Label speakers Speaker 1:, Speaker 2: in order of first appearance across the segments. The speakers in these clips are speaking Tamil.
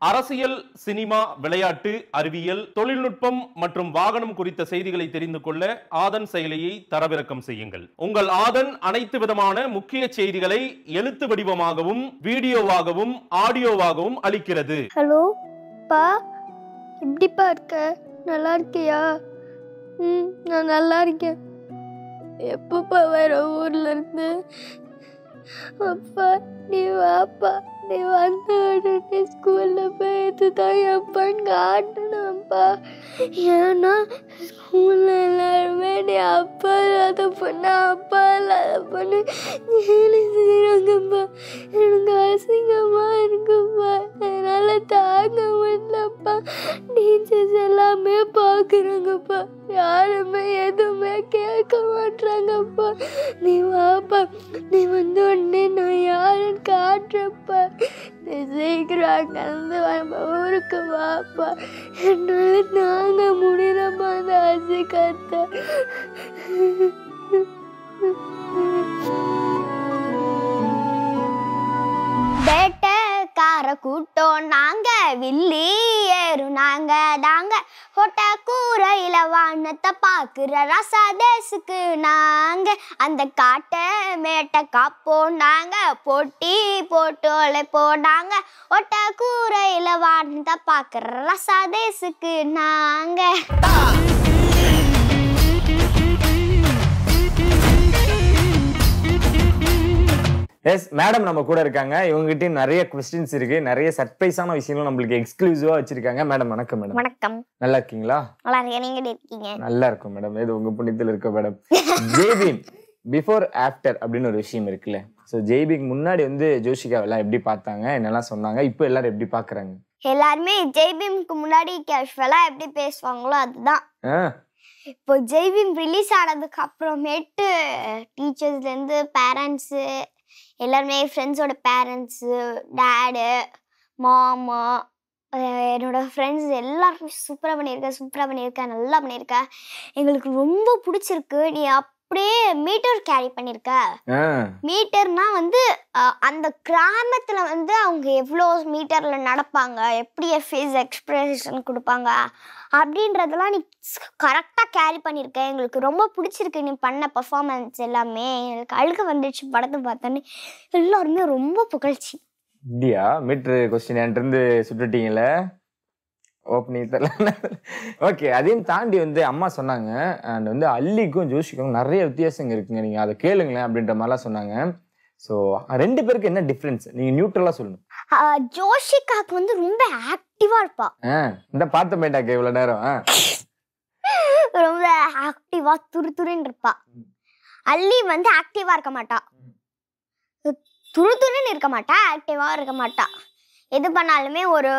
Speaker 1: அரசியல் சினிமா விளையாட்டு அறிவியல் தொழில்நுட்பம் மற்றும் வாகனம் குறித்த செய்திகளை தெரிந்து கொள்ள ஆதன் செயலியை தரவிறக்கம் செய்யுங்கள் உங்கள் ஆதன் அனைத்து விதமான முக்கிய செய்திகளை எழுத்து வடிவமாகவும் வீடியோவாகவும் ஆடியோவாகவும் அளிக்கிறது
Speaker 2: ஹலோ பா எப்படிப்பா இருக்க நல்லா இருக்கியா ம் நான் நல்லா இருக்கேன் எப்பப்பா வர ஊர்ல இருந்து அப்பா நீ வாப்பா நீ வந்த உடனே ஸ்கூல்ல போய் இதுதான் எப்பான்னு காட்டணும்ப்பா ஏன்னா ஸ்கூல்ல எல்லாருமே நீ அப்பா இல்லாத பொண்ணு அப்பா இல்லாத பொண்ணு கேலி செய்கிறாங்கப்பா எனக்கு அசிங்கமா இருக்குப்பா என்னால தாங்க முடியலப்பா டீச்சர்ஸ் எல்லாமே பார்க்குறாங்கப்பா யாருமே எதுவுமே கேட்க மாட்றாங்கப்பா நீ வாப்பா நீ வந்து உடனே நான் யாருன்னு காட்டுறப்பா நீ சீக்கிரம் கலந்து நம்ம ஊருக்கு வாப்பா என்னால தாங்க முடியலப்பா அந்த அசிக்கத்தை
Speaker 3: வேட்டைக்கார கூட்டம் நாங்க வில்லி ஏறு நாங்க தாங்க கொட்ட கூரையில வானத்தை பாக்குற ரசாதேசுக்கு நாங்க அந்த காட்டை மேட்டை காப்போம் நாங்க போட்டி போட்டு உழைப்போம் நாங்க ஒட்ட கூரையில வானத்தை பாக்குற ரசாதேசுக்கு நாங்க
Speaker 4: எஸ் மேடம் நம்ம கூட இருக்காங்க இவங்ககிட்டயும் நிறைய கொஸ்டின்ஸ் இருக்கு நிறைய சர்ப்ரைஸான விஷயங்களும் நம்மளுக்கு எக்ஸ்க்ளூசிவா வச்சிருக்காங்க மேடம் வணக்கம் மேடம்
Speaker 3: வணக்கம்
Speaker 4: நல்லா இருக்கீங்களா
Speaker 3: நல்லா இருக்கேன் நீங்க எப்படி இருக்கீங்க
Speaker 4: நல்லா இருக்கும் மேடம் ஏதோ உங்க புண்ணியத்தில் இருக்க மேடம் ஜெய்பீம் பிஃபோர் ஆஃப்டர் அப்படின்னு ஒரு விஷயம் இருக்குல்ல ஸோ ஜெய்பீக்கு முன்னாடி வந்து ஜோஷிகா எல்லாம் எப்படி பார்த்தாங்க என்னெல்லாம் சொன்னாங்க இப்போ எல்லாரும் எப்படி பார்க்கறாங்க
Speaker 3: எல்லாருமே ஜெய்பீம்க்கு முன்னாடி கேஷுவலா எப்படி பேசுவாங்களோ அதுதான்
Speaker 4: ஆ
Speaker 3: இப்போ ஜெய்பீம் ரிலீஸ் ஆனதுக்கு அப்புறமேட்டு டீச்சர்ஸ்லேருந்து பேரண்ட்ஸு எல்லாருமே ஃப்ரெண்ட்ஸோட பேரண்ட்ஸு டேடு மாமா என்னோட ஃப்ரெண்ட்ஸ் எல்லாருமே சூப்பராக பண்ணியிருக்க சூப்பராக பண்ணியிருக்க நல்லா பண்ணியிருக்க எங்களுக்கு ரொம்ப பிடிச்சிருக்கு நீ அப்படியே மீட்டர் கேரி பண்ணியிருக்க
Speaker 4: ஆ
Speaker 3: மீட்டர்னா வந்து அஹ், அந்த கிராமத்துல வந்து அவங்க எவ்வளோ மீட்டர்ல நடப்பாங்க எப்படி ஃபேஸ் எக்ஸ்பிரஷன் கொடுப்பாங்க அப்படின்றதெல்லாம் நீ கரெக்டாக கேரி பண்ணியிருக்க எங்களுக்கு ரொம்ப பிடிச்சிருக்கு நீ பண்ண பர்ஃபார்மன்ஸ் எல்லாமே எங்களுக்கு அழுக வந்துடுச்சு படத்தை பார்த்தோன்னே எல்லாருமே ரொம்ப புகழ்ச்சி
Speaker 4: இப்படியா மீட்ரு கொஸ்டின் என்கிட்ட இருந்து சுட்டுட்டீங்கல்ல ஓப்பனிங் தெரியல ஓகே அதையும் தாண்டி வந்து அம்மா சொன்னாங்க அண்ட் வந்து அல்லிக்கும் ஜோஷிக்கும் நிறைய வித்தியாசங்க இருக்குங்க நீங்க அதை கேளுங்களேன் அப்படின்ற மாதிரிலாம் சொன்னாங்க ஸோ ரெண்டு பேருக்கு என்ன டிஃப்ரென்ஸ் நீங்க நியூட்ரலா சொல்லணும்
Speaker 3: அஹ், ஜோஷிகாக்கு வந்து ரொம்ப ஆக்டிவாக இருப்பா
Speaker 4: ஆ இந்த பார்த்த மேட்டாக்க இவ்வளவு நேரம் ஆ
Speaker 3: ரொம்ப ஆக்டிவா துரு துருன்னு இருப்பா அல்லி வந்து ஆக்டிவா இருக்க மாட்டா துரு துருன்னு இருக்க மாட்டா ஆக்டிவா இருக்க மாட்டா எது பண்ணாலுமே ஒரு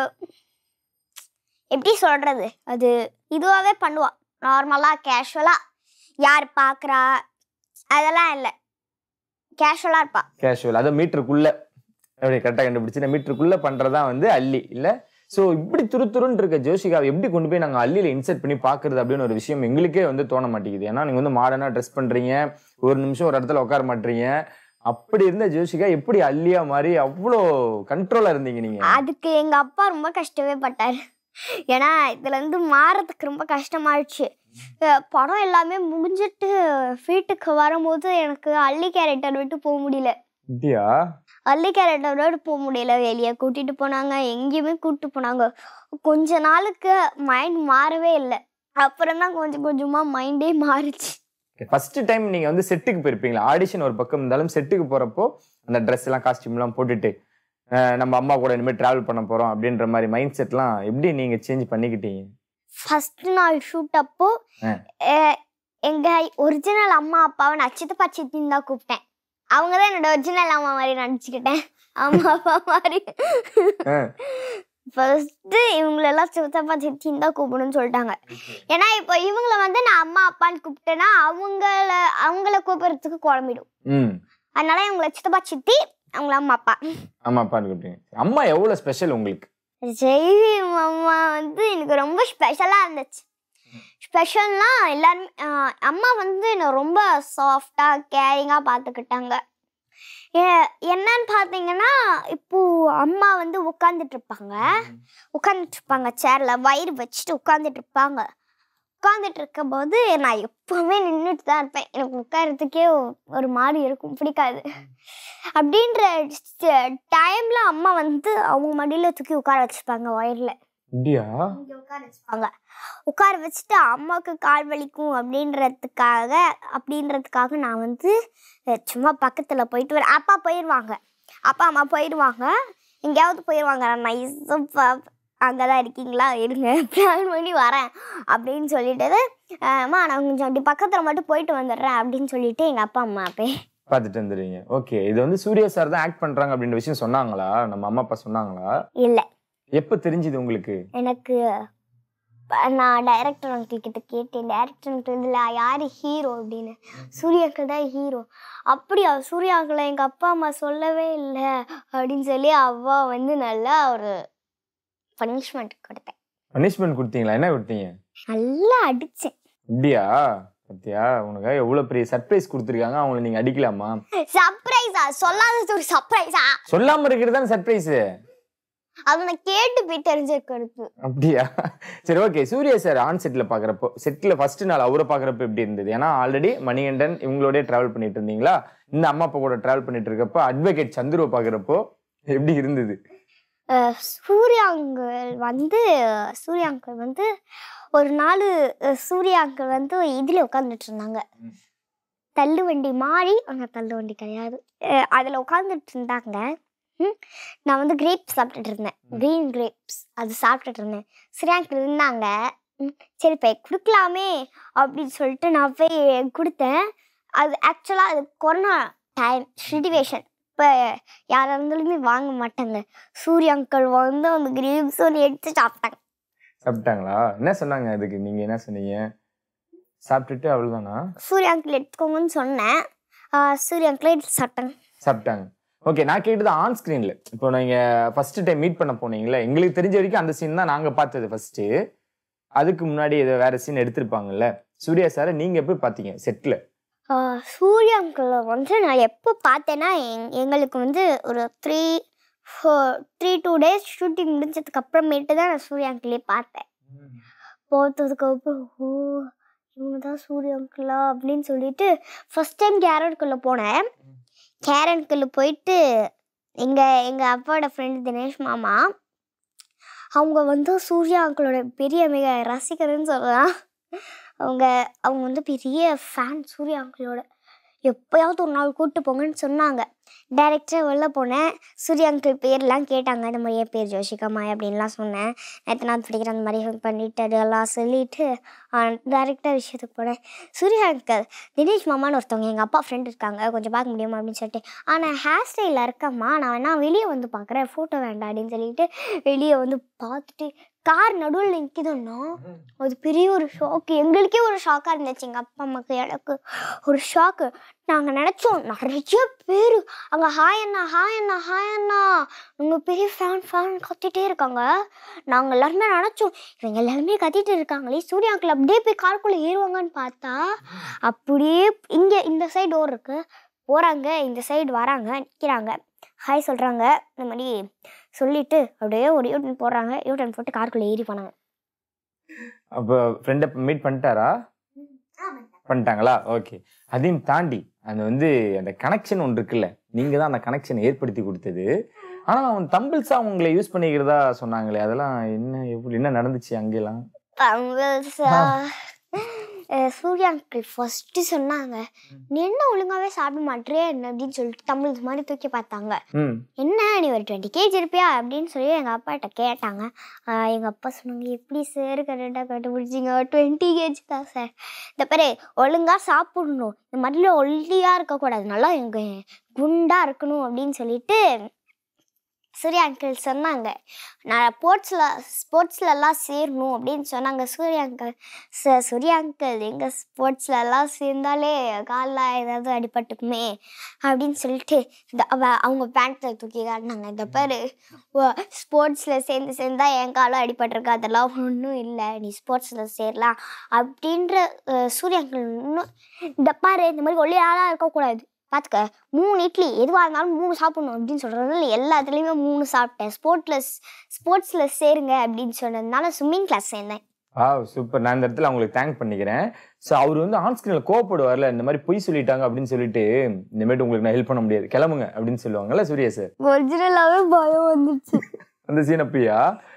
Speaker 3: எப்படி சொல்றது அது இதுவாகவே பண்ணுவா நார்மலா கேஷுவலா யார் பார்க்கறா அதெல்லாம் இல்லை கேஷுவலா இருப்பா
Speaker 4: கேஷுவல் அதை மீட்டருக்குள்ள எப்படி கரெக்டாக கண்டுபிடிச்சு மீட்டருக்குள்ள பண்றதா வந்து அல்லி இல்ல ஸோ இப்படி துரு துருன்னு இருக்க ஜோஷிகாவை எப்படி கொண்டு போய் நாங்கள் அல்லியில் இன்சர்ட் பண்ணி பார்க்கறது அப்படின்னு ஒரு விஷயம் எங்களுக்கே வந்து தோண மாட்டேங்குது ஏன்னா நீங்கள் வந்து மாடர்னாக ட்ரெஸ் பண்ணுறீங்க ஒரு நிமிஷம் ஒரு இடத்துல உட்கார மாட்டீங்க அப்படி இருந்த ஜோஷிகா எப்படி அல்லியா மாதிரி அவ்வளோ கண்ட்ரோலாக இருந்தீங்க நீங்கள்
Speaker 3: அதுக்கு எங்க அப்பா ரொம்ப கஷ்டமே பட்டாரு ஏன்னா இதுல இருந்து மாறதுக்கு ரொம்ப கஷ்டமாயிடுச்சு அஹ் படம் எல்லாமே முடிஞ்சிட்டு வீட்டுக்கு வரும்போது எனக்கு அள்ளி கேரக்டர் விட்டு போக முடியல
Speaker 4: இப்படியா
Speaker 3: அள்ளி கேரக்டர் விட்டு போக முடியல வெளியே கூட்டிட்டு போனாங்க எங்கேயுமே கூட்டிட்டு போனாங்க கொஞ்ச நாளுக்கு மைண்ட் மாறவே இல்லை அப்புறம் தான் கொஞ்சம் கொஞ்சமா மைண்டே மாறுச்சு
Speaker 4: ஃபர்ஸ்ட் டைம் நீங்கள் வந்து செட்டுக்கு போயிருப்பீங்களா ஆடிஷன் ஒரு பக்கம் இருந்தாலும் செட்டுக்கு போகிறப்போ அந்த ட்ரெஸ் எல்லாம் காஸ்டியூம்லாம் போட்டுட்டு அஹ் நம்ம அம்மா கூட இனிமேல் ட்ராவல் பண்ண போகிறோம் அப்படின்ற மாதிரி மைண்ட் செட்லாம் எப்படி நீங்கள் சேஞ்ச் பண்ணிக்கிட்டீங்க
Speaker 3: ஃபர்ஸ்ட் நாள் ஷூட் அப்போ
Speaker 4: ஆ.
Speaker 3: அஹ், எங்க ஒரிஜினல் அம்மா அப்பாவை நான் சித்தப்பா சித்தின்னு தான் கூப்பிட்டேன் அவங்க தான் என்னோட ஒரிஜினல் அம்மா மாதிரி நினச்சிக்கிட்டேன் அம்மா அப்பா மாதிரி
Speaker 4: ஆ.
Speaker 3: ஃபர்ஸ்ட் இவங்களெல்லாம் சித்தப்பா சித்தின்னு தான் கூப்பிடணும்னு சொல்லிட்டாங்க ஏன்னா இப்போ இவங்கள வந்து நான் அம்மா அப்பான்னு கூப்பிட்டேன்னா அவங்கள அவங்கள கூப்பிடுறதுக்கு குழம்பிடும்
Speaker 4: ம்
Speaker 3: அதனால இவங்கள சித்தப்பா சித்தி அவங்கள அம்மா அப்பா
Speaker 4: ஆமா அப்பான்னு கூப்பிட்டீங்க அம்மா எவ்வளவு ஸ்பெஷல் உங்களுக்கு
Speaker 3: ஜெய்வி அம்மா வந்து எனக்கு ரொம்ப ஸ்பெஷலாக இருந்துச்சு ஸ்பெஷல்னா எல்லாருமே ஆஹ் அம்மா வந்து என்னை ரொம்ப சாஃப்டாக கேரிங்காக பார்த்துக்கிட்டாங்க ஏ- என்னன்னு பார்த்தீங்கன்னா இப்போ அம்மா வந்து உட்காந்துட்டு இருப்பாங்க உட்காந்துட்டு இருப்பாங்க சேர்ல வயிறு வச்சுட்டு உட்காந்துட்டு இருப்பாங்க உட்காந்துட்டு இருக்கும்போது நான் எப்பவுமே நின்றுட்டு தான் இருப்பேன் எனக்கு உட்காரத்துக்கே ஒரு மாதிரி இருக்கும் பிடிக்காது அப்படின்ற டைம்ல அம்மா வந்து அவங்க மடியில தூக்கி உட்கார வச்சுப்பாங்க வயர்ல
Speaker 4: அப்படியா
Speaker 3: இங்க உட்கார வச்சுப்பாங்க உட்கார வச்சுட்டு அம்மாவுக்கு கால் வலிக்கும் அப்படின்றதுக்காக அப்படின்றதுக்காக நான் வந்து அஹ், சும்மா பக்கத்தில் போயிட்டு வரேன் அப்பா போயிடுவாங்க அப்பா அம்மா போயிடுவாங்க எங்கேயாவது போயிடுவாங்க நான் நைஸாக அங்கே தான் இருக்கீங்களா இருங்க பிளான் பண்ணி வரேன் அப்படின்னு சொல்லிட்டு அஹ், அம்மா நான் கொஞ்சம் அப்படி பக்கத்தில் மட்டும் போயிட்டு வந்துடுறேன் அப்படின்னு சொல்லிட்டு எங்கள் அப்பா அம்மா போய்
Speaker 4: பார்த்துட்டு வந்துடுவீங்க ஓகே இது வந்து சூர்யா சார் தான் ஆக்ட் பண்றாங்க அப்படின்ற விஷயம் சொன்னாங்களா நம்ம அம்மா அப்பா சொன்னாங்களா
Speaker 3: இல்லை
Speaker 4: எப்ப தெரிஞ்சுது உங்களுக்கு
Speaker 3: எனக்கு ப- நான் டைரக்டர் அங்கிள் கிட்ட கேட்டேன் டைரக்டர் அங்கிள் இதில் யார் ஹீரோ அப்படின்னு சூர்யா அங்கிள் தான் ஹீரோ அப்படியா சூர்யா அங்கிளை எங்கள் அப்பா அம்மா சொல்லவே இல்லை அப்படின்னு சொல்லி அவ்வா வந்து நல்லா ஒரு பனிஷ்மெண்ட் கொடுத்தேன்
Speaker 4: பனிஷ்மெண்ட் கொடுத்தீங்களா என்ன கொடுத்தீங்க
Speaker 3: நல்லா அடித்தேன்
Speaker 4: அப்படியா பத்தியா உனக்கு எவ்வளவு பெரிய சர்ப்ரைஸ் கொடுத்துருக்காங்க அவங்கள நீங்க அடிக்கலாமா
Speaker 3: சர்ப்ரைஸா சொல்லாதது ஒரு சர்ப்ரைஸா
Speaker 4: சொல்லாம இருக்கிறது தான் சர்ப்ரைஸ்
Speaker 3: அதை நான் கேட்டு போய் தெரிஞ்சுக்கிறது
Speaker 4: அப்படியா சரி ஓகே சூர்யா சார் ஆன் செட்ல பாக்குறப்போ செட்ல ஃபர்ஸ்ட் நாள் அவரை பாக்குறப்ப எப்படி இருந்தது ஏன்னா ஆல்ரெடி மணிகண்டன் இவங்களோடய டிராவல் பண்ணிட்டு இருந்தீங்களா இந்த அம்மா அப்பா கூட டிராவல் பண்ணிட்டு இருக்கப்போ அட்வொகேட் சந்துருவை பாக்குறப்போ எப்படி இருந்தது
Speaker 3: அஹ் சூர்யா அங்கிள் வந்து சூர்யா அங்கிள் வந்து ஒரு நாள் அஹ் சூர்யா அங்கிள் வந்து இதில் உட்காந்துட்டு இருந்தாங்க தள்ளு வண்டி மாறி ஆனால் தள்ளு வண்டி கிடையாது அதில் உட்காந்துட்டு இருந்தாங்க ம், நான் வந்து கிரேப்ஸ் சாப்பிட்டுட்டு இருந்தேன் க்ரீன் கிரேப்ஸ் அது சாப்பிட்டுட்டு இருந்தேன் சூர்யா அங்கிள் இருந்தாங்க ம், சரி போய் கொடுக்கலாமே அப்படின்னு சொல்லிட்டு நான் போய் கொடுத்தேன் அது ஆக்சுவலாக அது கொரோனா டைம் சுச்சுவேஷன் இப்போ யாராக இருந்தாலுமே வாங்க மாட்டாங்க சூர்யா அங்கிள் வந்து அந்த கிரேப்ஸ் ஒன்று எடுத்து சாப்பிட்டாங்க
Speaker 4: சாப்பிட்டாங்களா என்ன சொன்னாங்க அதுக்கு நீங்க என்ன சொன்னீங்க சாப்பிட்டுட்டு அவ்வளவுதானா
Speaker 3: சூர்யா அங்கிள் எடுத்துக்கோங்கன்னு சொன்னேன் ஆஹ் சூர்யா அங்கிள் எடுத்து சாப்பிட்டாங்க
Speaker 4: சாப்பிட்டாங்க ஓகே நான் கேட்டது ஆன் ஸ்க்ரீன்ல இப்போ நீங்க ஃபர்ஸ்ட் டைம் மீட் பண்ண போனீங்களா எங்களுக்கு தெரிஞ்ச வரைக்கும் அந்த சீன் தான் நாங்க பார்த்தது ஃபர்ஸ்ட் அதுக்கு முன்னாடி ஏதோ வேற சீன் எடுத்திருப்பாங்கல்ல சூர்யா சாரை நீங்க போய் பார்த்தீங்க செட்ல
Speaker 3: ஆஹ் சூர்யா அங்கிள் வந்து நான் எப்போ பார்த்தேன்னா எங் எங்களுக்கு வந்து ஒரு three four three two days shooting முடிஞ்சதுக்கு அப்புறமேட்டு தான் நான் சூர்யா அங்கிளே பார்த்தேன் பார்த்ததுக்கு அப்புறம் ஓ இவங்க தான் சூர்யா அங்கிளா அப்படின்னு சொல்லிட்டு ஃபர்ஸ்ட் டைம் கேரட்குள்ளே போனேன் கேரட்குள்ளே போயிட்டு எங்கள் எங்கள் அப்பாவோட ஃப்ரெண்டு தினேஷ் மாமா அவங்க வந்து சூர்யா அங்கிளோட பெரிய மிக ரசிகர்னு சொல்லலாம் அவங்க அவங்க வந்து பெரிய ஃபேன் சூர்யா அங்கிளோட எப்போயாவது ஒரு நாள் கூப்பிட்டு போங்கன்னு சொன்னாங்க டைரக்டாக வெளில போனேன் சூர்யா அங்கிள் பேர்லாம் கேட்டாங்க இந்த மாதிரி என் பேர் ஜோஷிகாமாய் அப்படின்லாம் சொன்னேன் நேற்று நான் படிக்கிற அந்த மாதிரி பண்ணிட்டு அதெல்லாம் சொல்லிட்டு டைரெக்டாக விஷயத்துக்கு போனேன் சூர்யா அங்கிள் தினேஷ் மாமான்னு ஒருத்தவங்க எங்கள் அப்பா ஃப்ரெண்ட் இருக்காங்க கொஞ்சம் பார்க்க முடியுமா அப்படின்னு சொல்லிட்டு ஆனால் ஹேர் ஸ்டைலில் இருக்கம்மா நான் வேணா வெளியே வந்து பார்க்குறேன் ஃபோட்டோ வேண்டாம் அப்படின்னு சொல்லிட்டு வெளியே வந்து பார்த்துட்டு கார் நடுவில் நிற்கிதுன்னா அது பெரிய ஒரு ஷாக்கு எங்களுக்கே ஒரு ஷாக்காக இருந்துச்சு எங்கள் அப்பா அம்மாக்கு எனக்கு ஒரு ஷாக்கு நாங்கள் நினச்சோம் நிறைய பேர் அங்கே ஹாய் அண்ணா ஹாய் அண்ணா ஹாய் அண்ணா உங்கள் பெரிய ஃபேன் ஃபேன் கத்திட்டே இருக்காங்க நாங்கள் எல்லாருமே நினச்சோம் இவங்க எல்லாருமே கத்திட்டு இருக்காங்களே சூர்யா அங்கிள் அப்படியே போய் காருக்குள்ளே ஏறுவாங்கன்னு பார்த்தா அப்படியே இங்கே இந்த சைடு டோர் இருக்கு போகிறாங்க இந்த சைடு வராங்க நிற்கிறாங்க ஹாய் சொல்கிறாங்க இந்த மாதிரி சொல்லிட்டு அப்படியே ஒரு யூட்டன் போடுறாங்க யூட்டன் போட்டு காருக்குள்ளே ஏறி போனாங்க
Speaker 4: அப்போ ஃப்ரெண்டை மீட் பண்ணிட்டாரா பண்ணிட்டாங்களா ஓகே அதையும் தாண்டி அந்த வந்து அந்த கனெக்ஷன் ஒன்று இருக்குல்ல நீங்க தான் அந்த கனெக்ஷன் ஏற்படுத்தி கொடுத்தது ஆனா அவன் தம்பிள்ஸா உங்களை யூஸ் பண்ணிக்கிறதா சொன்னாங்களே அதெல்லாம் என்ன எப்படி என்ன நடந்துச்சு அங்கெல்லாம்
Speaker 3: தமிழ்ஸா சூர்யா அங்கிள் ஃபர்ஸ்ட் சொன்னாங்க நீ என்ன ஒழுங்காவே சாப்பிட மாட்டேறியா என்ன அப்படின்னு சொல்லிட்டு தமிழ் மாதிரி தூக்கி பார்த்தாங்க
Speaker 4: ம்
Speaker 3: என்ன நீ ஒரு டுவெண்ட்டி கேஜி இருப்பியா அப்படின்னு சொல்லி எங்கள் அப்பாட்ட கேட்டாங்க எங்கள் அப்பா சொன்னாங்க எப்படி சார் கரெக்டாக கண்டுபிடிச்சிங்க டுவெண்ட்டி கேஜி தான் சார் இந்த பேர் ஒழுங்காக சாப்பிடணும் இந்த மாதிரில ஒல்லியாக இருக்கக்கூடாது நல்லா எங்க குண்டாக இருக்கணும் அப்படின்னு சொல்லிட்டு சூர்யா அங்கிள் சொன்னாங்க நான் ஸ்போர்ட்ஸில் ஸ்போர்ட்ஸ்லலாம் சேரணும் அப்படின்னு சொன்னாங்க Suriya uncle sir Suriya uncle எங்கள் ஸ்போர்ட்ஸ்லலாம் சேர்ந்தாலே காலில் ஏதாவது அடிபட்டுக்குமே அப்படின்னு சொல்லிட்டு இந்த அவ அவங்க பேண்ட்டை தூக்கி காட்டினாங்க இந்த பாரு ஸ்போர்ட்ஸில் சேர்ந்து சேர்ந்தா என் காலம் அடிபட்டிருக்கு அதெல்லாம் ஒன்றும் இல்லை நீ ஸ்போர்ட்ஸில் சேரலாம் அப்படின்ற அஹ், சூர்யா அங்கிள் இன்னும் இந்த பாரு இந்த மாதிரி ஒல்லியாலாம் இருக்கக்கூடாது பார்த்துக்க மூணு இட்லி எதுவாக இருந்தாலும் மூணு சாப்பிடணும் அப்படின்னு சொல்கிறதுனால எல்லாத்துலேயுமே மூணு சாப்பிட்டேன் ஸ்போர்ட்ல ஸ்போர்ட்ஸில் சேருங்க அப்படின்னு சொன்னதுனால ஸ்விம்மிங் கிளாஸ் சேர்ந்தேன்
Speaker 4: ஆ சூப்பர் நான் இந்த இடத்துல அவங்களுக்கு தேங்க் பண்ணிக்கிறேன் ஸோ அவர் வந்து ஆன் ஸ்கிரீனில் கோவப்படுவார்ல இந்த மாதிரி பொய் சொல்லிட்டாங்க அப்படின்னு சொல்லிட்டு இனிமேட்டு உங்களுக்கு நான் ஹெல்ப் பண்ண முடியாது கிளம்புங்க அப்படின்னு சொல்லுவாங்கல்ல சூர்யா சார்
Speaker 3: ஒரிஜினலாகவே பயம் வந்துடுச்சு
Speaker 4: அந்த சீன் அப்பயா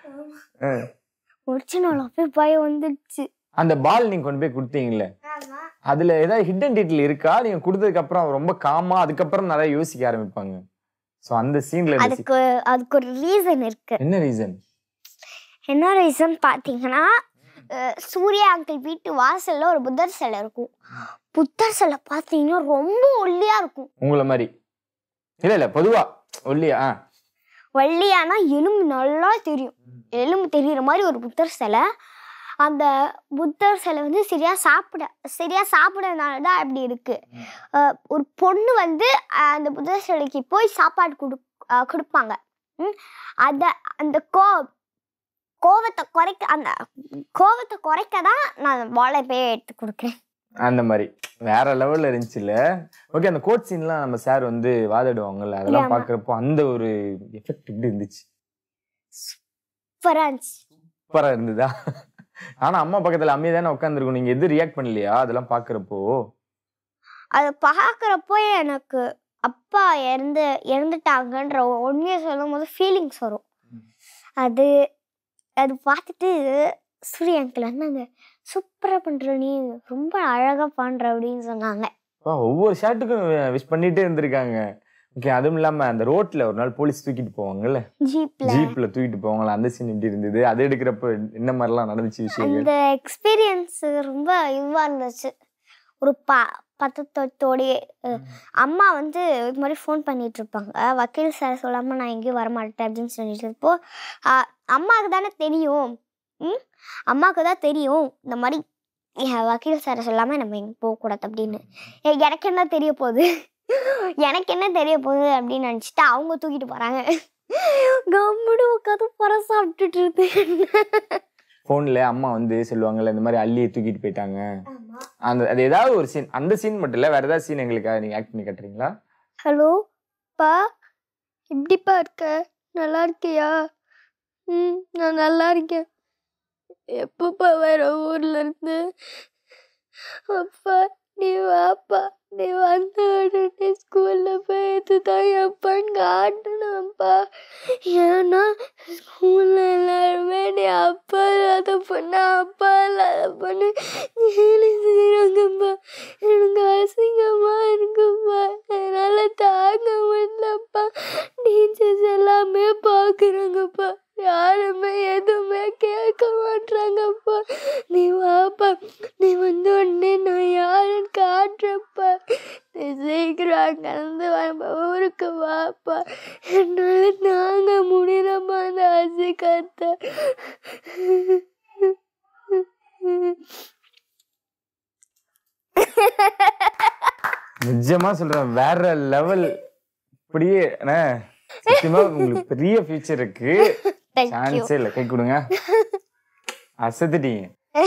Speaker 3: ஒரிஜினலாகவே பயம் வந்துடுச்சு
Speaker 4: அந்த பால் நீங்க கொண்டு போய் கொடுத்தீங்கல்ல அதுல ஏதாவது ஹிடன் டீட்டில் இருக்கா நீங்க கொடுத்ததுக்கு அப்புறம் ரொம்ப காமா அதுக்கப்புறம் நிறைய யோசிக்க ஆரம்பிப்பாங்க ஸோ அந்த சீன்ல
Speaker 3: அதுக்கு அதுக்கு ஒரு ரீசன் இருக்கு
Speaker 4: என்ன ரீசன்
Speaker 3: என்ன ரீசன் பார்த்தீங்கன்னா அஹ், சூர்யா அங்கிள் வீட்டு வாசல்ல ஒரு புத்தர் சிலை இருக்கும் புத்தர் சிலை பார்த்தீங்கன்னா ரொம்ப ஒல்லியா இருக்கும்
Speaker 4: உங்களை மாதிரி இல்ல இல்ல பொதுவா ஒல்லியா ஆ.
Speaker 3: வள்ளியானா எலும்பு நல்லா தெரியும் எலும்பு தெரியுற மாதிரி ஒரு புத்தர் சிலை அந்த புத்தர் சிலை வந்து சரியா சாப்பிட சரியா சாப்பிடறதுனால தான் அப்படி இருக்கு அஹ் ஒரு பொண்ணு வந்து அஹ் அந்த புத்தர் சிலைக்கு போய் சாப்பாடு கொடு அஹ் கொடுப்பாங்க ம், அத அந்த கோ கோவத்தை குறைக்க அந்த கோவத்தை குறைக்க தான் நான் வாழைப்பையை எடுத்து கொடுக்குறேன்
Speaker 4: அந்த மாதிரி வேற லெவல்ல இருந்துச்சுல்ல ஓகே அந்த கோட் சீன்லாம் நம்ம சார் வந்து வாதாடுவாங்கல்ல அதெல்லாம்
Speaker 3: ஆமா.
Speaker 4: பாக்குறப்போ அந்த ஒரு எஃபெக்ட் இப்படி இருந்துச்சு
Speaker 3: ஃப்ரான்ஸ்
Speaker 4: சூப்பரா இருந்ததா ஆனா அம்மா பக்கத்துல அம்மியா தானே உட்காந்துருக்கும் நீங்க எது ரியாக்ட் பண்ணலையா அதெல்லாம் பாக்குறப்போ
Speaker 3: அதை பார்க்குறப்போ எனக்கு அப்பா இறந்து இறந்துட்டாங்கன்ற உண்மையை சொல்லும் போது ஃபீலிங்ஸ் வரும் அது அது பார்த்துட்டு சூரிய அங்கிள் வந்தாங்க சூப்பராக பண்ணுற நீ ரொம்ப அழகாக பண்ணுற அப்படின்னு சொன்னாங்க
Speaker 4: அப்பா, ஒவ்வொரு ஷாட்டுக்கும் விஷ் பண்ணிட்டே இருந்திருக்காங்க ஓகே அதுவும் இல்லாம அந்த ரோட்ல ஒரு நாள் போலீஸ் தூக்கிட்டு போவாங்கல்ல
Speaker 3: ஜீப்பில்
Speaker 4: ஜீப்ல தூக்கிட்டு போவாங்களா அந்த சீன் எப்படி இருந்தது அது எடுக்கிறப்ப என்ன மாதிரிலாம் நடந்துச்சு விஷயங்கள்
Speaker 3: அந்த எக்ஸ்பீரியன்ஸ் ரொம்ப இதுவாக இருந்துச்சு ஒரு ப பத்தத்தோடைய அம்மா வந்து இது மாதிரி ஃபோன் பண்ணிட்டு இருப்பாங்க வக்கீல் சார் சொல்லாமல் நான் எங்கேயும் வரமாட்டேன் அப்படின்னு சொல்லிட்டு இருப்போ ஆஹ், அம்மாவுக்கு தானே தெரியும் ம் அம்மாவுக்கு தான் தெரியும் இந்த மாதிரி என் வக்கீல் சார் சொல்லாமல் நம்ம எங்கே போகக்கூடாது அப்படின்னு ஏ, எனக்கு என்ன தெரிய போகுது எனக்கு என்ன தெரிய போகுது அப்படின்னு நினச்சிட்டு அவங்க தூக்கிட்டு போகிறாங்க கம்முடு உட்காந்து பரம் சாப்பிட்டுட்டு இருக்கு
Speaker 4: போன்ல அம்மா வந்து சொல்லுவாங்கல்ல இந்த மாதிரி அள்ளியை தூக்கிட்டு போயிட்டாங்க அந்த அது ஏதாவது ஒரு சீன் அந்த சீன் மட்டும் இல்ல வேற ஏதாவது சீன் எங்களுக்காக நீங்க ஆக்ட் பண்ணி கட்டுறீங்களா
Speaker 2: ஹலோ பா எப்படிப்பா இருக்க நல்லா இருக்கியா ம் நான் நல்லா இருக்கேன் எப்பப்பா வர ஊர்ல இருந்து அப்பா நீ வாப்பா நீ வந்த உடனே ஸ்கூல்ல போய் இதுதான் எப்பான்னு காட்டணும்ப்பா ஏன்னா ஸ்கூல்ல எல்லாருமே நீ அப்பா இல்லாத பொண்ணு அப்பா இல்லாத பொண்ணு கேலி செய்யறாங்கப்பா எனக்கு அசிங்கமா இருக்குப்பா என்னால தாங்க முடியலப்பா டீச்சர்ஸ் எல்லாமே பாக்குறாங்கப்பா யாருமே எதுவுமே கேட்க மாட்டாங்கப்பா நீ வாப்பா நீ வந்து உடனே நான் யாருன்னு காட்டுறப்பா நீ சீக்கிரம் அங்கிருந்து நம்ம ஊருக்கு வாப்பா என்னால தாங்க முடியலப்பா அந்த அசிக்கத்தை
Speaker 4: நிஜமா சொல்றேன் வேற லெவல் இப்படியே அண்ணே, சத்தியமா உங்களுக்கு பெரிய ஃபியூச்சர் இருக்கு
Speaker 3: தேங்க்யூ
Speaker 4: சான்ஸே இல்ல கை கொடுங்க அசத்துட்டீங்க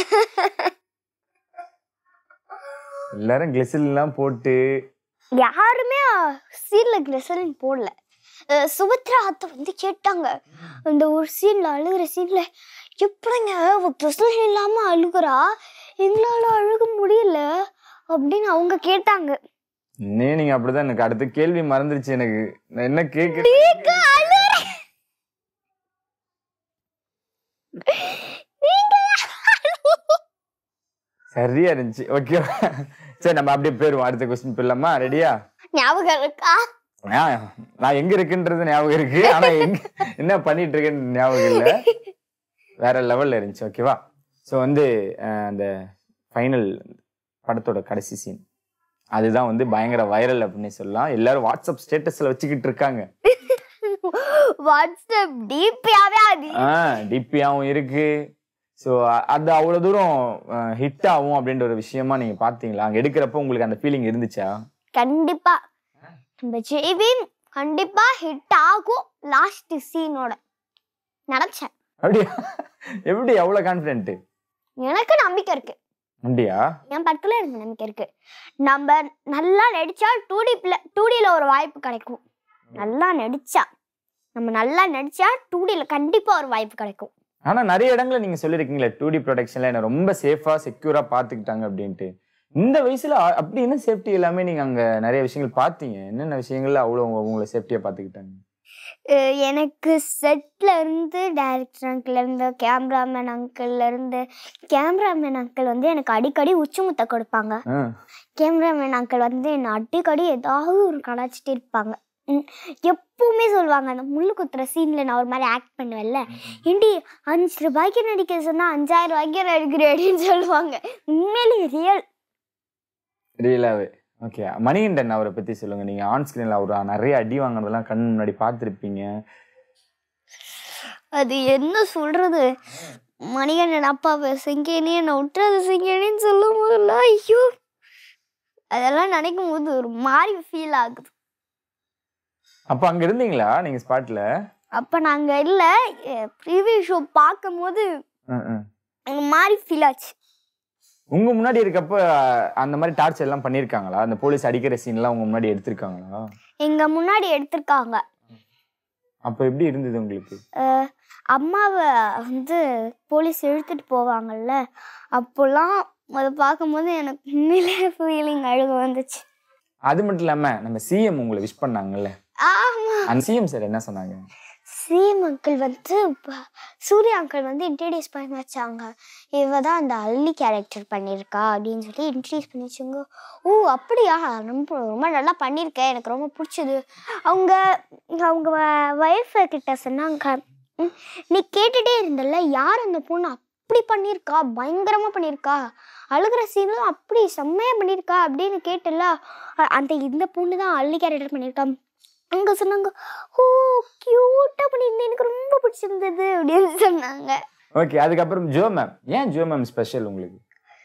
Speaker 4: எல்லாரும் கிளிசல் எல்லாம் போட்டு
Speaker 3: யாருமே சீன்ல கிளிசரின் போடல அஹ் சுபத்ரா அத்தை வந்து கேட்டாங்க அந்த ஒரு சீன்ல அழுகிற சீன்ல எப்படிங்க அவ கிளிசரின் இல்லாம அழுகுறா எங்களால அழுக முடியல அப்படின்னு அவங்க கேட்டாங்க
Speaker 4: இன்னே நீங்க அப்படிதான் எனக்கு அடுத்த கேள்வி மறந்துருச்சு எனக்கு நான் என்ன கேட்க
Speaker 3: நீங்க அழுகுற- நீங்க அழு-
Speaker 4: சரியா இருந்துச்சு ஓகே சரி நம்ம அப்படியே போயிருவோம் அடுத்த கொஸ்டின் போயிடலாமா ரெடியா
Speaker 3: ஞாபகம் இருக்கா
Speaker 4: நான் எங்க இருக்குன்றது ஞாபகம் இருக்கு ஆனா எங்க என்ன பண்ணிட்டு இருக்கேன்னு ஞாபகம் இல்ல வேற லெவல்ல இருந்துச்சு ஓகேவா ஸோ வந்து அஹ், அந்த ஃபைனல் படத்தோட கடைசி சீன் அதுதான் வந்து பயங்கர வைரல் அப்படின்னு சொல்லலாம் எல்லாரும் வாட்ஸ்அப் ஸ்டேட்டஸ்ல வச்சுக்கிட்டு இருக்காங்க
Speaker 3: வாட்ஸ்அப் டிபியாவே அது
Speaker 4: ஆஹ் டிபியாவும் இருக்கு ஸோ அது அவ்வளவு தூரம் ஹிட் ஆகும் அப்படின்ற ஒரு விஷயமா நீங்க பாத்தீங்களா அங்க எடுக்கிறப்ப உங்களுக்கு அந்த ஃபீலிங் இருந்துச்சா
Speaker 3: கண்டிப்பா நம்ம ஜெய்பீம் கண்டிப்பா ஹிட் ஆகும் லாஸ்ட் சீனோட நினைச்சேன்
Speaker 4: அப்படியா எப்படி அவ்வளவு கான்பிடென்ட்
Speaker 3: எனக்கு நம்பிக்கை இருக்கு
Speaker 4: அப்படியா
Speaker 3: என் பக்கத்துல எனக்கு நம்பிக்கை இருக்கு நம்ம நல்லா நடிச்சா டூ டி டூ டில ஒரு வாய்ப்பு கிடைக்கும் நல்லா நடிச்சா நம்ம நல்லா நடிச்சா டூ டில கண்டிப்பா ஒரு வாய்ப்பு கிடைக்கும்
Speaker 4: ஆனா நிறைய இடங்கள்ல நீங்க சொல்லிருக்கீங்களே டூ டி ப்ரொடக்ஷன்ல என்ன ரொம்ப சேஃபா செக்யூரா பாத்துக்கிட்டாங்க அப்படின்ட்டு இந்த வயசுல அ- அப்படி என்ன சேஃப்டி எல்லாமே நீங்க அங்க நிறைய விஷயங்கள் பார்த்தீங்க என்னென்ன விஷயங்கள்ல அவ்வளவு உங்களை சேஃப்டியா பாத்துக்கிட்டாங்க
Speaker 3: அஹ் எனக்கு செட்ல இருந்து டைரக்டர் அங்கிள் இருந்து கேமராமேன் அங்கிள் இருந்து கேமராமேன் அங்கிள் வந்து எனக்கு அடிக்கடி உச்சி முத்த கொடுப்பாங்க
Speaker 4: ஆ,
Speaker 3: கேமராமேன் அங்கிள் வந்து என்னை அடிக்கடி ஏதாவது ஒரு கலாச்சிட்டே இருப்பாங்க ம், எப்பவுமே சொல்லுவாங்க அந்த முள்ளு குத்துற சீன்ல நான் ஒரு மாதிரி ஆக்ட் பண்ணுவேன்ல ஏண்டி அஞ்சு ரூபாய்க்கு நடிக்க சொன்னா அஞ்சாயிரம் ரூபாய்க்கு நடிக்கிறேன் அப்படின்னு சொல்லுவாங்க உண்மையிலே ரியல்
Speaker 4: ரியலாவே ஓகே மணிகண்டன் அவரை பத்தி சொல்லுங்க நீங்க ஆன் ஸ்கிரீன்ல அவர் நிறைய அடி வாங்குறதெல்லாம் கண் முன்னாடி பார்த்திருப்பீங்க
Speaker 3: அது என்ன சொல்றது மணிகண்டன் அப்பாவை சிங்கேனே என்னை விட்டு அது சிங்கேனின்னு சொல்லும் போதெல்லாம் ஐயோ அதெல்லாம் நினைக்கும் போது ஒரு மாதிரி ஃபீல் ஆகுது
Speaker 4: அப்ப அங்க இருந்தீங்களா நீங்க ஸ்பாட்ல
Speaker 3: அப்ப நாங்க இல்ல ப்ரீவியூ ஷோ பார்க்கும் போது ஒரு மாதிரி ஃபீல் ஆச்சு
Speaker 4: உங்க முன்னாடி இருக்கப்ப அந்த மாதிரி டார்ச்சர் எல்லாம் பண்ணிருக்காங்களா அந்த போலீஸ் அடிக்கிற சீன் எல்லாம் உங்க முன்னாடி எடுத்திருக்காங்களா
Speaker 3: எங்க முன்னாடி எடுத்திருக்காங்க
Speaker 4: அப்ப எப்படி இருந்தது உங்களுக்கு
Speaker 3: அஹ் அம்மாவை வந்து போலீஸ் இழுத்துட்டு போவாங்கல்ல அப்போல்லாம் அதை பார்க்கும்போது எனக்கு உண்மையிலே ஃபீலிங் அழுக வந்துச்சு
Speaker 4: அது மட்டும் இல்லாம நம்ம சிஎம் உங்களை விஷ் பண்ணாங்கல்ல
Speaker 3: ஆமா
Speaker 4: அந்த சிஎம் சார் என்ன சொன்னாங்க
Speaker 3: சிஎம் அங்கிள் வந்து ப- சூர்யா அங்கிள் வந்து இன்ட்ரடியூஸ் பண்ணி வச்சாங்க இவ தான் அந்த அள்ளி கேரக்டர் பண்ணியிருக்கா அப்படின்னு சொல்லி இன்ட்ரடியூஸ் பண்ணி வச்சாங்க ஓ அப்படியா ரொம்ப ரொம்ப நல்லா பண்ணியிருக்க எனக்கு ரொம்ப பிடிச்சது அவங்க அவங்க ஒய்ஃப் கிட்ட சொன்னாங்க "ம், நீ கேட்டுட்டே இருந்தல்ல யார் அந்த பொண்ணு அப்படி பண்ணியிருக்கா பயங்கரமாக பண்ணியிருக்கா அழுகிற சீன்லாம் அப்படி செம்மையாக பண்ணியிருக்கா அப்படின்னு கேட்டல அ- அந்த இந்த பொண்ணு தான் அள்ளி கேரக்டர் பண்ணியிருக்கா அங்கே சொன்னாங்க ஓ க்யூட்டாக பண்ணியிருந்தேன் எனக்கு ரொம்ப பிடிச்சிருந்தது அப்படின்னு சொன்னாங்க
Speaker 4: ஓகே அதுக்கப்புறம் ஜோ மேம் ஏன் ஜோ மேம் ஸ்பெஷல் உங்களுக்கு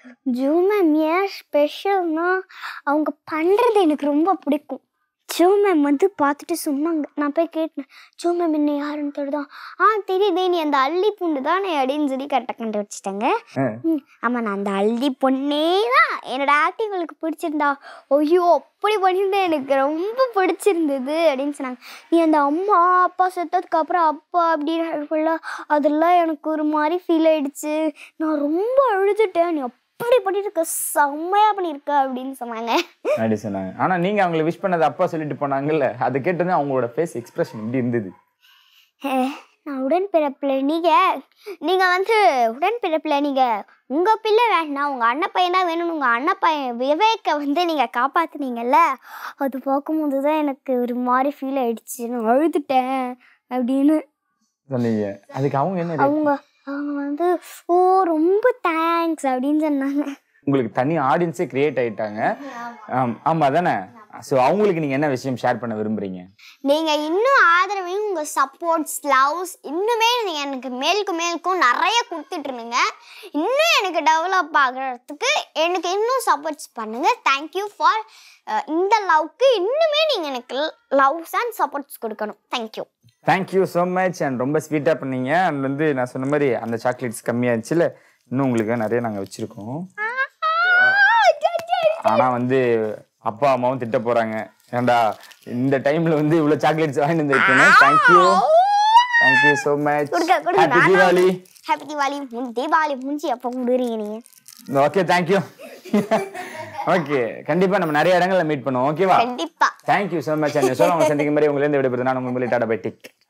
Speaker 3: ஜோ மேம் ஏன் ஸ்பெஷல்னா அவங்க பண்ணுறது எனக்கு ரொம்ப பிடிக்கும் ஜோ மேம் வந்து பார்த்துட்டு சொன்னாங்க நான் போய் கேட்டேன் ஜோ மேம் என்ன யாருன்னு தெரியுதா ஆ தெரியுதே நீ அந்த அள்ளி பொண்ணு தானே அப்படின்னு சொல்லி கரெக்டாக கண்டுபிடிச்சிட்டாங்க
Speaker 4: ஆ.
Speaker 3: ம், ஆமா நான் அந்த அள்ளி பொண்ணே தான் என்னோட ஆக்டிங் உங்களுக்கு பிடிச்சிருந்தா ஐயோ அப்படி பண்ணியிருந்தேன் எனக்கு ரொம்ப பிடிச்சிருந்தது அப்படின்னு சொன்னாங்க நீ அந்த அம்மா அப்பா செத்ததுக்கு அப்புறம் அப்பா அப்படின்னு இருக்குல்ல அதெல்லாம் எனக்கு ஒரு மாதிரி ஃபீல் ஆயிடுச்சு நான் ரொம்ப அழுதுட்டேன் நீ அப்படி பண்ணியிருக்க செம்மையா பண்ணியிருக்க அப்படின்னு சொன்னாங்க
Speaker 4: அப்படி சொன்னாங்க ஆனா நீங்க அவங்களை விஷ் பண்ணது அப்பா சொல்லிட்டு போனாங்கல்ல அதை கேட்டது அவங்களோட ஃபேஸ் எக்ஸ்பிரஷன் எப்படி இருந்தது
Speaker 3: "அஹ், நான் உடன்பிறப்புல நீங்க நீங்க வந்து உடன்பிறப்புல நீங்க உங்க பிள்ளை வேண்டாம் உங்க அண்ணன் பையன் தான் வேணும்னு உங்க அண்ணன் பையன் விவேக்கை வந்து நீங்க காப்பாத்துனீங்கல்ல அது பார்க்கும்போது தான் எனக்கு ஒரு மாதிரி ஃபீல் ஆயிடுச்சு நான் அழுதுட்டேன் அப்படின்னு
Speaker 4: சொன்னீங்க அதுக்கு அவங்க என்ன react-
Speaker 3: அவங்க அவங்க வந்து ஓ ரொம்ப தேங்க்ஸ் அப்படின்னு சொன்னாங்க
Speaker 4: உங்களுக்கு தனி ஆடியன்ஸே கிரியேட் ஆயிட்டாங்க ஆம், ஆமா தானே ஸோ அவங்களுக்கு நீங்க என்ன விஷயம் ஷேர் பண்ண விரும்புறீங்க
Speaker 3: நீங்க இன்னும் ஆதரவையும் உங்க சப்போர்ட்ஸ் லவ்ஸ் இன்னுமே நீங்க எனக்கு மேலுக்கு மேலுக்கும் நிறைய கொடுத்துட்டு இருந்தீங்க இன்னும் எனக்கு டெவலப் ஆகுறதுக்கு எனக்கு இன்னும் சப்போர்ட்ஸ் பண்ணுங்க தேங்க்யூ ஃபார் இந்த லவ்க்கு இன்னுமே நீங்க எனக்கு லவ்ஸ் அண்ட் சப்போர்ட்ஸ் கொடுக்கணும் thank you
Speaker 4: thank you so much and ரொம்ப ஸ்வீட்டாக பண்ணீங்க அண்ட் வந்து நான் சொன்ன மாதிரி அந்த சாக்லேட்ஸ் கம்மியாச்சுல இன்னும் உங்களுக்கு நிறைய நாங்கள் வச்சுருக்கோம் ஆனால் வந்து அப்பா அம்மாவும் திட்ட போகிறாங்க ஏன்டா இந்த டைமில் வந்து இவ்வளோ சாக்லேட்ஸ் வாங்கிட்டு வந்துருக்கீங்க தேங்க்யூ தேங்க்யூ ஸோ மச்
Speaker 3: கொடுங்க, கொடுங்க.
Speaker 4: ஹாப்பி தீபாவளி
Speaker 3: ஹாப்பி தீபாவளி முன் தீபாவளி முடிஞ்சு எப்போ கொடுக்குறீங்க நீங்க
Speaker 4: ஓகே தேங்க்யூ ஓகே கண்டிப்பாக நம்ம நிறைய இடங்கள்ல மீட் பண்ணுவோம் ஓகேவா
Speaker 3: கண்டிப்பா
Speaker 4: தேங்க்யூ ஸோ மச் அண்ட் சொல்ல அவங்க சந்திக்கும் மாதிரி உங்களிருந்து விடுபடுது நான் உங்கள் டாடா பை டிக்